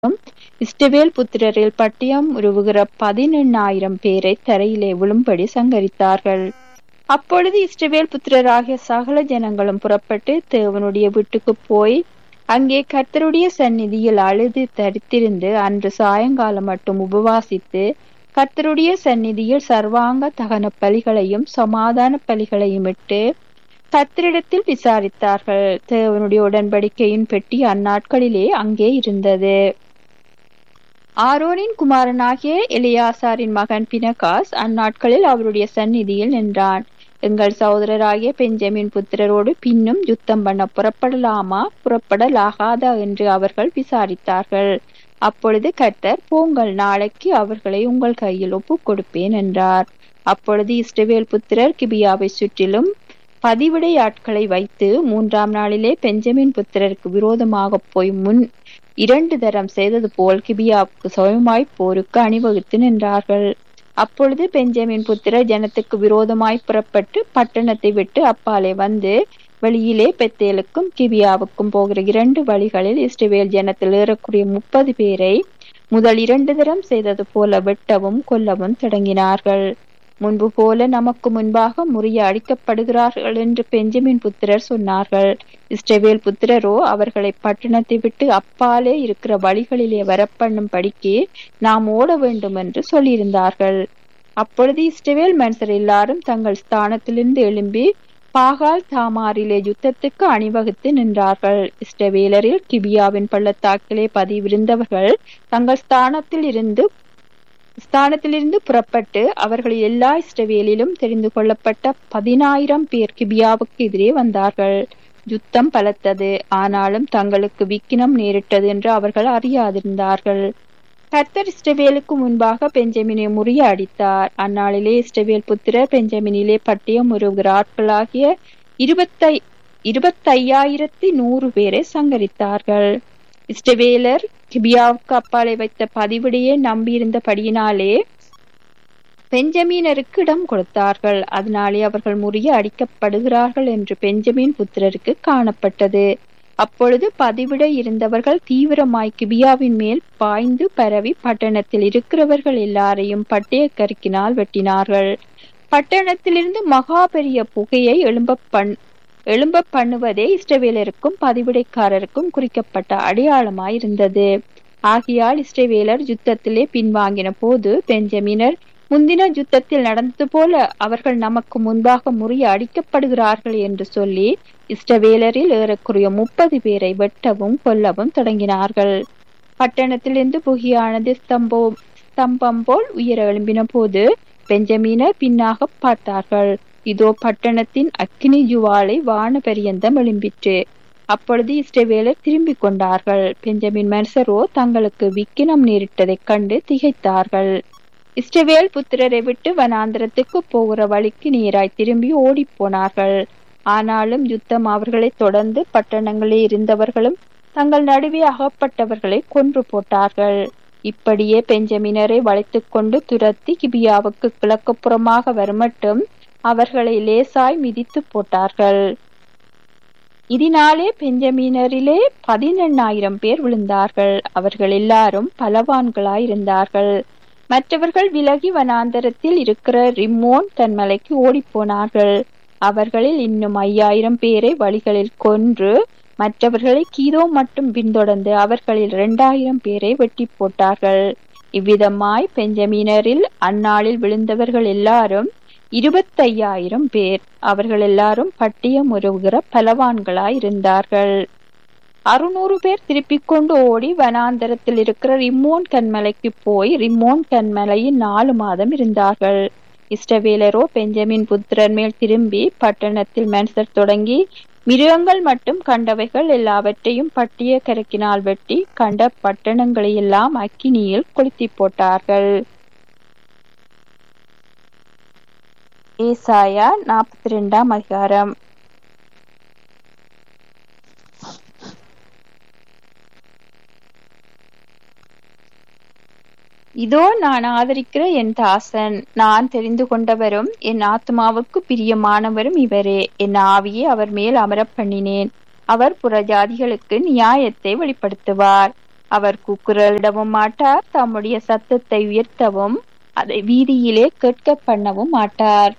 இஸ்ரவேல் புத்திரரில் பட்டயம் உருவுகிற பதினெண்ணாயிரம் பேரைத் தரையிலே விழும்படி சங்கரித்தார்கள் அப்பொழுது இஸ்ரவேல் புத்திரராகிய சகல ஜனங்களும் புறப்பட்டு தேவனுடைய வீட்டுக்குப் போய் அங்கே கர்த்தருடைய சந்நிதியில் அழுது தரித்திருந்து அன்று சாயங்காலம் மட்டும் உபவாசித்து கர்த்தருடைய சந்நிதியில் சர்வாங்க தகன பலிகளையும் சமாதான பலிகளையும் இட்டு கர்த்தரிடத்தில் விசாரித்தார்கள் தேவனுடைய உடன்படிக்கையின் பெட்டி அந்நாட்களிலே அங்கே இருந்தது ஆரோனின் குமாரனாகிய எலியாசாரின் மகன் பினகாஸ் அந்நாட்களில் அவருடைய சந்நிதியில் நின்றான் எங்கள் சகோதரராகிய பெஞ்சமின் புத்திரரோடு பின்னும் யுத்தம் பண்ண புறப்படலாமா புறப்படலாகாதா என்று அவர்கள் விசாரித்தார்கள் அப்பொழுது கர்த்தர் போங்கள் நாளைக்கு அவர்களை உங்கள் கையில் ஒப்புக் கொடுப்பேன் என்றார் அப்பொழுது இஸ்ரவேல் புத்திரர் கிபியாவை சுற்றிலும் பதிவிடை ஆட்களை வைத்து மூன்றாம் நாளிலே பெஞ்சமின் புத்திரருக்கு விரோதமாக போய் முன் இரண்டு தரம் செய்தது போல் கிபியாவுக்கு சுயமாய் போருக்கு அணிவகுத்து நின்றார்கள் அப்பொழுது பெஞ்சமின் புத்திரர் ஜனத்துக்கு விரோதமாய் புறப்பட்டு பட்டணத்தை விட்டு அப்பாலே வந்து வெளியிலே பெத்தேலுக்கும் கிபியாவுக்கும் போகிற இரண்டு வழிகளில் இஸ்ரவேல் ஜனத்தில் ஏறக்கூடிய முப்பது பேரை முதல் இரண்டு தரம் செய்தது போல வெட்டவும் கொல்லவும் தொடங்கினார்கள் முன்பு போல நமக்கு முன்பாக முறிய அடிக்கப்படுகிறார்கள் என்று பெஞ்சமின் புத்திரர் சொன்னார்கள் இஸ்ரவேல் புத்திரரோ அவர்களை பட்டணத்தை விட்டு அப்பாலே இருக்கிற வழிகளிலே வரப்பண்ணும் படிக்கு நாம் ஓட வேண்டும் என்று சொல்லியிருந்தார்கள் அப்பொழுது இஸ்ரவேல் மனுஷர் எல்லாரும் தங்கள் ஸ்தானத்திலிருந்து எழும்பி பாகால் தாமாரிலே யுத்தத்துக்கு அணிவகுத்து நின்றார்கள் இஸ்ரவேலரில் கிபியாவின் பள்ளத்தாக்கிலே பதிவிருந்தவர்கள் தங்கள் ஸ்தானத்தில் இருந்து ஸ்தானத்திலிருந்து புறப்பட்டு அவர்கள் எல்லா இஸ்ரவேலிலும் தெரிந்து கொள்ளப்பட்ட பதினாயிரம் பேர் கிபியாவுக்கு எதிரே வந்தார்கள் யுத்தம் பலத்தது ஆனாலும் தங்களுக்கு விக்கினம் நேரிட்டது என்று அவர்கள் அறியாதிருந்தார்கள் கர்த்தர் இஸ்ரவேலுக்கு முன்பாக பெஞ்சமினை முறிய அடித்தார் அந்நாளிலே இஸ்ரவேல் புத்திரர் பெஞ்சமினிலே பட்டியம் உருவுகிற ஆட்களாகிய இருபத்தை இருபத்தையாயிரத்தி நூறு பேரை சங்கரித்தார்கள் இஸ்ரவேலர் கிபியாவுக்கு அப்பாலை வைத்த பதிவிடையே நம்பியிருந்தபடியினாலே பெஞ்சமீனருக்கு இடம் கொடுத்தார்கள் அதனாலே அவர்கள் முறிய அடிக்கப்படுகிறார்கள் என்று பெஞ்சமீன் புத்திரருக்கு காணப்பட்டது அப்பொழுது பதிவிட இருந்தவர்கள் தீவிரமாய் கிபியாவின் மேல் பாய்ந்து பரவி பட்டணத்தில் இருக்கிறவர்கள் எல்லாரையும் பட்டய கருக்கினால் வெட்டினார்கள் பட்டணத்திலிருந்து மகா பெரிய புகையை எழும்ப பண் எழும்ப பண்ணுவதே இஸ்ரவேலருக்கும் பதிவிடைக்காரருக்கும் குறிக்கப்பட்ட அடையாளமாயிருந்தது ஆகியால் இஸ்ரவேலர் யுத்தத்திலே பின்வாங்கின போது பெஞ்சமினர் முந்தின யுத்தத்தில் நடந்தது போல அவர்கள் நமக்கு முன்பாக முறிய அடிக்கப்படுகிறார்கள் என்று சொல்லி இஸ்ரவேலரில் ஏறக்குறைய முப்பது பேரை வெட்டவும் கொல்லவும் தொடங்கினார்கள் பட்டணத்திலிருந்து புகியானது ஸ்தம்போ ஸ்தம்பம் போல் உயர எழும்பின போது பெஞ்சமீனர் பின்னாக பார்த்தார்கள் இதோ பட்டணத்தின் அக்கினி ஜுவாலை வான பரியந்தம் எழும்பிற்று அப்பொழுது இஸ்ரவேலர் திரும்பிக் கொண்டார்கள் பெஞ்சமின் மனுஷரோ தங்களுக்கு விக்கினம் நேரிட்டதைக் கண்டு திகைத்தார்கள் இஸ்ரவேல் புத்திரரை விட்டு வனாந்திரத்துக்கு போகிற வழிக்கு நேராய் திரும்பி ஓடி போனார்கள் ஆனாலும் யுத்தம் அவர்களை தொடர்ந்து பட்டணங்களில் இருந்தவர்களும் தங்கள் நடுவே அகப்பட்டவர்களை கொன்று போட்டார்கள் இப்படியே பெஞ்சமினரை வளைத்துக் கொண்டு துரத்தி கிபியாவுக்கு கிழக்குப்புறமாக வருமட்டும் அவர்களை லேசாய் மிதித்து போட்டார்கள் இதனாலே பெஞ்சமீனரிலே பதினெண்ணாயிரம் பேர் விழுந்தார்கள் அவர்கள் எல்லாரும் பலவான்களாயிருந்தார்கள் மற்றவர்கள் விலகி வனாந்தரத்தில் இருக்கிற ரிம்மோன் தன்மலைக்கு ஓடிப்போனார்கள் அவர்களில் இன்னும் ஐயாயிரம் பேரை வழிகளில் கொன்று மற்றவர்களை கீதோ மட்டும் பின்தொடர்ந்து அவர்களில் இரண்டாயிரம் பேரை வெட்டி போட்டார்கள் இவ்விதமாய் பெஞ்சமீனரில் அந்நாளில் விழுந்தவர்கள் எல்லாரும் இருபத்தையாயிரம் பேர் அவர்கள் எல்லாரும் பட்டியம் உருவுகிற பலவான்களாய் இருந்தார்கள் அறுநூறு பேர் திருப்பிக் கொண்டு ஓடி வனாந்தரத்தில் இருக்கிற ரிம்மோன் கண்மலைக்கு போய் ரிம்மோன் கண்மலையில் நாலு மாதம் இருந்தார்கள் இஷ்டவேலரோ பெஞ்சமின் புத்திரர் மேல் திரும்பி பட்டணத்தில் மனுஷர் தொடங்கி மிருகங்கள் மட்டும் கண்டவைகள் எல்லாவற்றையும் பட்டிய கரக்கினால் வெட்டி கண்ட பட்டணங்களை எல்லாம் அக்கினியில் கொளுத்தி போட்டார்கள் ஏசாயா நாற்பத்தி ரெண்டாம் அதிகாரம் இதோ நான் ஆதரிக்கிற என் தாசன் நான் தெரிந்து கொண்டவரும் என் ஆத்மாவுக்கு பிரியமானவரும் இவரே என் ஆவியை அவர் மேல் அமரப் பண்ணினேன் அவர் புறஜாதிகளுக்கு நியாயத்தை வெளிப்படுத்துவார் அவர் கூக்குரலிடவும் மாட்டார் தம்முடைய சத்தத்தை உயர்த்தவும் அதை வீதியிலே கேட்க பண்ணவும் மாட்டார்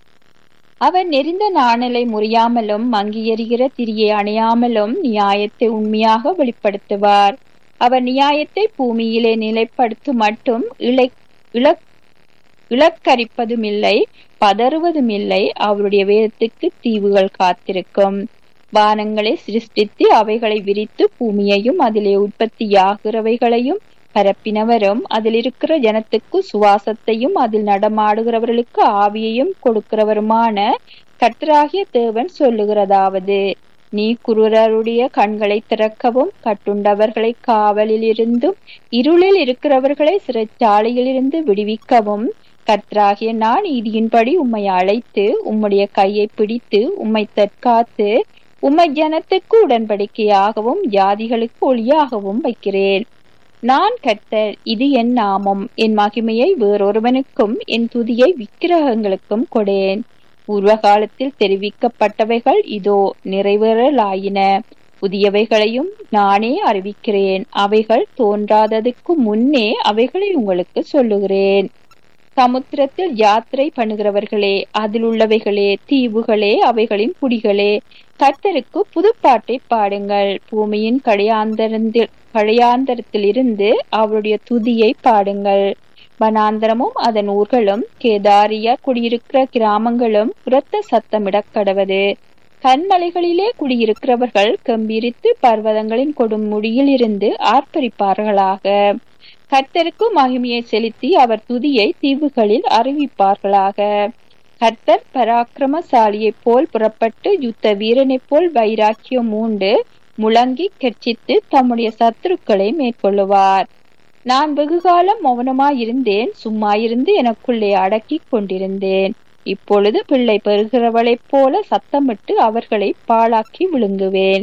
அவர் நெறிந்த நாணலை முறியாமலும் மங்கி எறிகிற திரியை அணையாமலும் நியாயத்தை உண்மையாக வெளிப்படுத்துவார் அவர் நியாயத்தை பூமியிலே நிலைப்படுத்தும் மட்டும் இழை இழக் இழக்கரிப்பதும் இல்லை பதறுவதும் இல்லை அவருடைய வேதத்துக்கு தீவுகள் காத்திருக்கும் வானங்களை சிருஷ்டித்து அவைகளை விரித்து பூமியையும் அதிலே உற்பத்தியாகிறவைகளையும் பரப்பினவரும் அதில் இருக்கிற ஜனத்துக்கு சுவாசத்தையும் அதில் நடமாடுகிறவர்களுக்கு ஆவியையும் கொடுக்கிறவருமான கர்த்தராகிய தேவன் சொல்லுகிறதாவது நீ குருரருடைய கண்களை திறக்கவும் கட்டுண்டவர்களை காவலில் இருந்தும் இருளில் இருக்கிறவர்களை சிறைச்சாலையிலிருந்து விடுவிக்கவும் கர்த்தராகிய நான் நீதியின்படி உம்மை அழைத்து உம்முடைய கையை பிடித்து உம்மை தற்காத்து உம்மை ஜனத்துக்கு உடன்படிக்கையாகவும் ஜாதிகளுக்கு ஒளியாகவும் வைக்கிறேன் நான் கர்த்தர் இது என் நாமம் என் மகிமையை வேறொருவனுக்கும் என் துதியை விக்கிரகங்களுக்கும் கொடேன் பூர்வ காலத்தில் தெரிவிக்கப்பட்டவைகள் இதோ நிறைவேறலாயின புதியவைகளையும் நானே அறிவிக்கிறேன் அவைகள் தோன்றாததுக்கு முன்னே அவைகளை உங்களுக்கு சொல்லுகிறேன் சமுத்திரத்தில் யாத்திரை பண்ணுகிறவர்களே அதில் உள்ளவைகளே தீவுகளே அவைகளின் குடிகளே கர்த்தருக்கு புதுப்பாட்டை பாடுங்கள் பூமியின் கடையாந்தரத்தில் கடையாந்தரத்திலிருந்து அவருடைய துதியை பாடுங்கள் வனாந்தரமும் அதன் ஊர்களும் கேதாரியா குடியிருக்கிற கிராமங்களும் உரத்த சத்தமிடக் கடவது கண்மலைகளிலே குடியிருக்கிறவர்கள் கம்பீரித்து பர்வதங்களின் கொடும் முடியில் இருந்து ஆர்ப்பரிப்பார்களாக கர்த்தருக்கு மகிமையை செலுத்தி அவர் துதியை தீவுகளில் அறிவிப்பார்களாக கர்த்தர் பராக்கிரமசாலியைப் போல் புறப்பட்டு யுத்த வீரனைப் போல் வைராக்கியம் மூண்டு முழங்கி கெர்ச்சித்து தம்முடைய சத்துருக்களை மேற்கொள்ளுவார் நான் வெகுகாலம் மௌனமாயிருந்தேன் சும்மாயிருந்து எனக்குள்ளே அடக்கிக் கொண்டிருந்தேன் இப்பொழுது பிள்ளை பெறுகிறவளைப் போல சத்தமிட்டு அவர்களை பாழாக்கி விழுங்குவேன்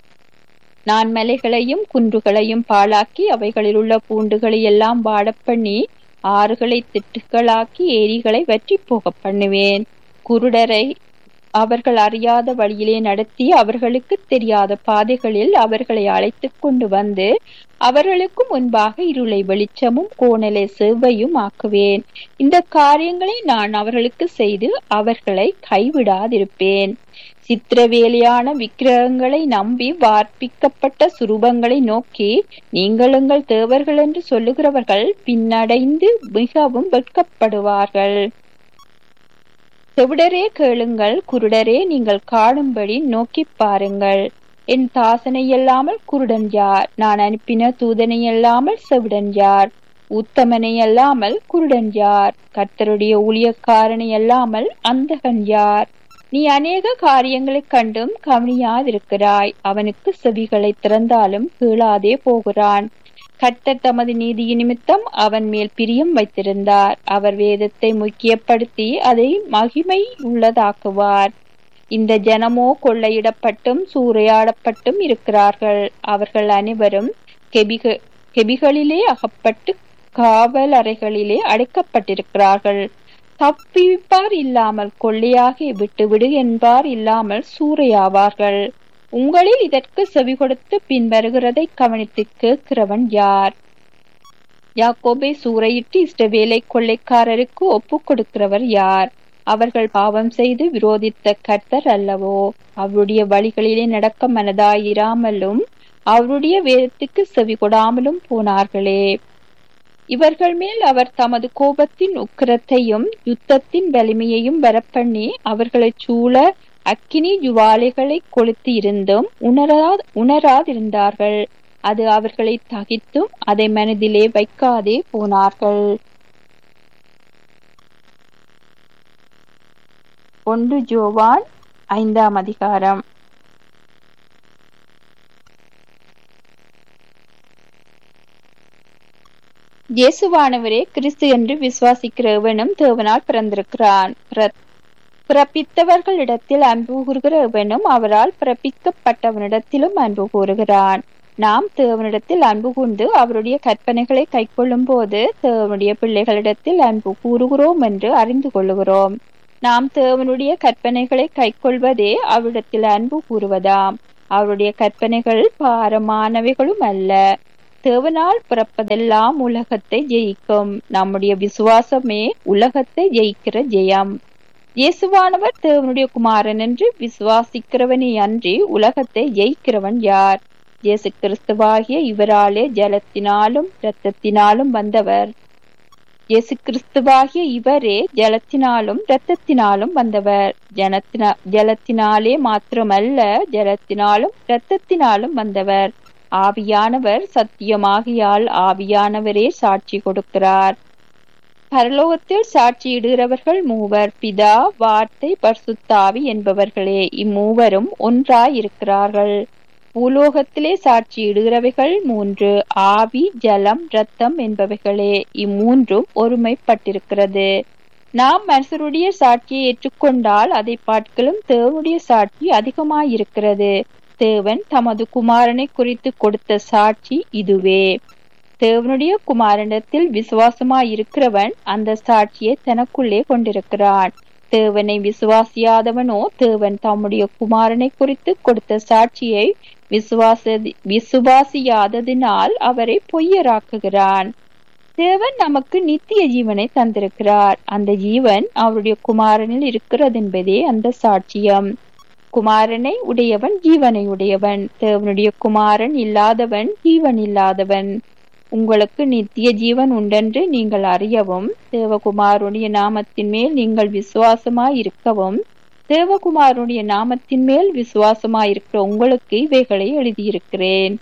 நான் மலைகளையும் குன்றுகளையும் பாழாக்கி அவைகளில் உள்ள பூண்டுகளை எல்லாம் வாடப்பண்ணி ஆறுகளை திட்டுகளாக்கி ஏரிகளை வற்றி போக பண்ணுவேன் குருடரை அவர்கள் அறியாத வழியிலே நடத்தி அவர்களுக்கு தெரியாத பாதைகளில் அவர்களை அழைத்து கொண்டு வந்து அவர்களுக்கு முன்பாக இருளை வெளிச்சமும் கோணலை செவ்வையும் ஆக்குவேன் இந்த காரியங்களை நான் அவர்களுக்கு செய்து அவர்களை கைவிடாதிருப்பேன் சித்திரவேலியான விக்கிரகங்களை நம்பி வார்ப்பிக்கப்பட்ட சுரூபங்களை நோக்கி நீங்கள் எங்கள் தேவர்கள் என்று சொல்லுகிறவர்கள் பின்னடைந்து மிகவும் வெட்கப்படுவார்கள் செவிடரே கேளுங்கள் குருடரே நீங்கள் காணும்படி நோக்கி பாருங்கள் என் தாசனை அல்லாமல் குருடன் யார் நான் அனுப்பின தூதனை அல்லாமல் செவிடன் யார் உத்தமனை அல்லாமல் குருடன் யார் கர்த்தருடைய ஊழியக்காரனை அல்லாமல் அந்தகன் யார் நீ அநேக காரியங்களைக் கண்டும் கவனியாதிருக்கிறாய் அவனுக்கு செவிகளை திறந்தாலும் கீழாதே போகிறான் கர்த்தர் தமது நீதி நிமித்தம் அவன் மேல் பிரியம் வைத்திருந்தார் அவர் வேதத்தை முக்கியப்படுத்தி அதை மகிமை உள்ளதாக்குவார் இந்த ஜனமோ கொள்ளையிடப்பட்டும் சூறையாடப்பட்டும் இருக்கிறார்கள் அவர்கள் அனைவரும் கெபிக கெபிகளிலே அகப்பட்டு காவல் அறைகளிலே அடைக்கப்பட்டிருக்கிறார்கள் தப்பிப்பார் இல்லாமல் கொள்ளையாகி விட்டுவிடு என்பார் இல்லாமல் சூறையாவார்கள் உங்களில் இதற்கு செவி கொடுத்து பின்வருகிறதை கவனித்து கேட்கிறவன் யார் யாக்கோபை சூறையிட்டு இஷ்டவேலை கொள்ளைக்காரருக்கு ஒப்பு கொடுக்கிறவர் யார் அவர்கள் பாவம் செய்து விரோதித்த கர்த்தர் அல்லவோ அவருடைய வழிகளிலே நடக்க மனதாயிராமலும் அவருடைய வேதத்துக்கு செவி கொடாமலும் போனார்களே இவர்கள் மேல் அவர் தமது கோபத்தின் உக்கிரத்தையும் யுத்தத்தின் வலிமையையும் வரப்பண்ணி அவர்களைச் சூழ அக்கினி ஜுவாலைகளை கொளுத்தி இருந்தும் உணரா உணராதிருந்தார்கள் அது அவர்களை தகித்தும் அதை மனதிலே வைக்காதே போனார்கள் ஒன்று ஜோவான் ஐந்தாம் அதிகாரம் இயேசுவானவரே கிறிஸ்து என்று விசுவாசிக்கிற எவனும் தேவனால் பிறந்திருக்கிறான் பிறப்பித்தவர்களிடத்தில் அன்பு கூறுகிற எவனும் அவரால் பிறப்பிக்கப்பட்டவனிடத்திலும் அன்பு கூறுகிறான் நாம் தேவனிடத்தில் அன்பு கூர்ந்து அவருடைய கற்பனைகளை கைக்கொள்ளும் போது தேவனுடைய பிள்ளைகளிடத்தில் அன்பு கூறுகிறோம் என்று அறிந்து கொள்ளுகிறோம் நாம் தேவனுடைய கற்பனைகளை கைக்கொள்வதே அவரிடத்தில் அன்பு கூறுவதாம் அவருடைய கற்பனைகள் பாரமானவைகளும் அல்ல தேவனால் பிறப்பதெல்லாம் உலகத்தை ஜெயிக்கும் நம்முடைய விசுவாசமே உலகத்தை ஜெயிக்கிற ஜெயம் இயேசுவானவர் தேவனுடைய குமாரன் என்று விசுவாசிக்கிறவனே அன்றி உலகத்தை ஜெயிக்கிறவன் யார் இயேசு கிறிஸ்துவாகிய இவராலே ஜலத்தினாலும் இரத்தத்தினாலும் வந்தவர் இயேசு கிறிஸ்துவாகிய இவரே ஜலத்தினாலும் இரத்தத்தினாலும் வந்தவர் ஜனத்தினா ஜலத்தினாலே மாத்திரமல்ல ஜலத்தினாலும் இரத்தத்தினாலும் வந்தவர் ஆவியானவர் சத்தியமாகியால் ஆவியானவரே சாட்சி கொடுக்கிறார் பரலோகத்தில் சாட்சியிடுகிறவர்கள் மூவர் பிதா வார்த்தை பர்சுத்தாவி என்பவர்களே இம்மூவரும் ஒன்றாயிருக்கிறார்கள் பூலோகத்திலே சாட்சியிடுகிறவைகள் மூன்று ஆவி ஜலம் ரத்தம் என்பவைகளே இம்மூன்றும் ஒருமைப்பட்டிருக்கிறது நாம் மனுஷருடைய சாட்சியை ஏற்றுக்கொண்டால் அதை பார்க்கலும் தேவனுடைய சாட்சி அதிகமாயிருக்கிறது தேவன் தமது குமாரனை குறித்து கொடுத்த சாட்சி இதுவே தேவனுடைய குமாரனிடத்தில் விசுவாசமாயிருக்கிறவன் அந்த சாட்சியை தனக்குள்ளே கொண்டிருக்கிறான் தேவனை விசுவாசியாதவனோ தேவன் தம்முடைய குமாரனை குறித்து கொடுத்த சாட்சியை விசுவாச விசுவாசியாததினால் அவரை பொய்யராக்குகிறான் தேவன் நமக்கு நித்திய ஜீவனை தந்திருக்கிறார் அந்த ஜீவன் அவருடைய குமாரனில் இருக்கிறது என்பதே அந்த சாட்சியம் குமாரனை உடையவன் ஜீவனை உடையவன் தேவனுடைய குமாரன் இல்லாதவன் ஜீவன் இல்லாதவன் உங்களுக்கு நித்திய ஜீவன் உண்டென்று நீங்கள் அறியவும் தேவகுமாருடைய நாமத்தின் மேல் நீங்கள் விசுவாசமாய் இருக்கவும் தேவகுமாருடைய நாமத்தின் மேல் விசுவாசமாயிருக்கிற உங்களுக்கு இவைகளை எழுதியிருக்கிறேன்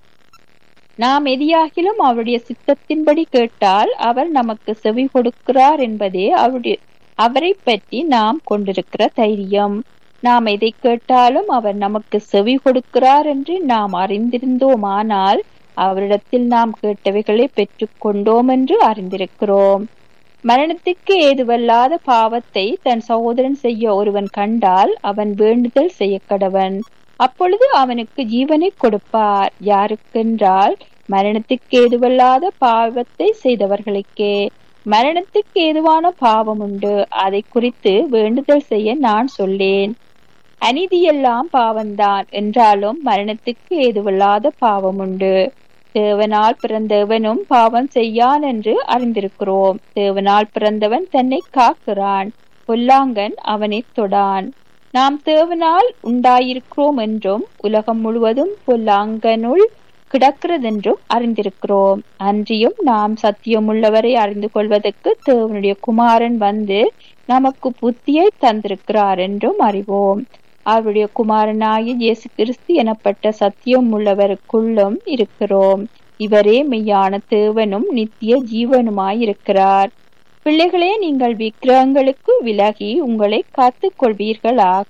நாம் எதியாகிலும் அவருடைய சித்தத்தின்படி கேட்டால் அவர் நமக்கு செவி கொடுக்கிறார் என்பதே அவருடைய அவரை பற்றி நாம் கொண்டிருக்கிற தைரியம் நாம் எதை கேட்டாலும் அவர் நமக்கு செவி கொடுக்கிறார் என்று நாம் அறிந்திருந்தோமானால் அவரிடத்தில் நாம் கேட்டவைகளை பெற்றுக் கொண்டோம் என்று அறிந்திருக்கிறோம் மரணத்துக்கு ஏதுவல்லாத பாவத்தை தன் சகோதரன் செய்ய ஒருவன் கண்டால் அவன் வேண்டுதல் செய்ய கடவன் அப்பொழுது அவனுக்கு ஜீவனை கொடுப்பார் யாருக்கென்றால் மரணத்துக்கு ஏதுவல்லாத பாவத்தை செய்தவர்களுக்கே மரணத்துக்கு ஏதுவான பாவம் உண்டு அதை குறித்து வேண்டுதல் செய்ய நான் சொல்லேன் அநீதியெல்லாம் பாவம்தான் என்றாலும் மரணத்துக்கு ஏதுவல்லாத பாவம் உண்டு தேவனால் பிறந்தவனும் பாவம் செய்யான் என்று அறிந்திருக்கிறோம் தேவனால் பிறந்தவன் தன்னை காக்கிறான் பொல்லாங்கன் அவனை தொடான் நாம் தேவனால் உண்டாயிருக்கிறோம் என்றும் உலகம் முழுவதும் பொல்லாங்கனுள் கிடக்கிறதென்றும் அறிந்திருக்கிறோம் அன்றியும் நாம் சத்தியமுள்ளவரை அறிந்து கொள்வதற்கு தேவனுடைய குமாரன் வந்து நமக்கு புத்தியை தந்திருக்கிறார் என்றும் அறிவோம் அவருடைய குமாரனாகிய இயேசு கிறிஸ்து எனப்பட்ட சத்தியம் உள்ளவருக்குள்ளும் இருக்கிறோம் இவரே மெய்யான தேவனும் நித்திய ஜீவனுமாயிருக்கிறார் பிள்ளைகளே நீங்கள் விக்கிரகங்களுக்கு விலகி உங்களை காத்துக் கொள்வீர்களாக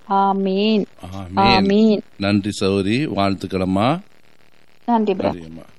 ஆமீன் ஆமென். ஆமீன் நன்றி சௌரி வாழ்த்துக்களம்மா நன்றி பிரா நன்றி அம்மா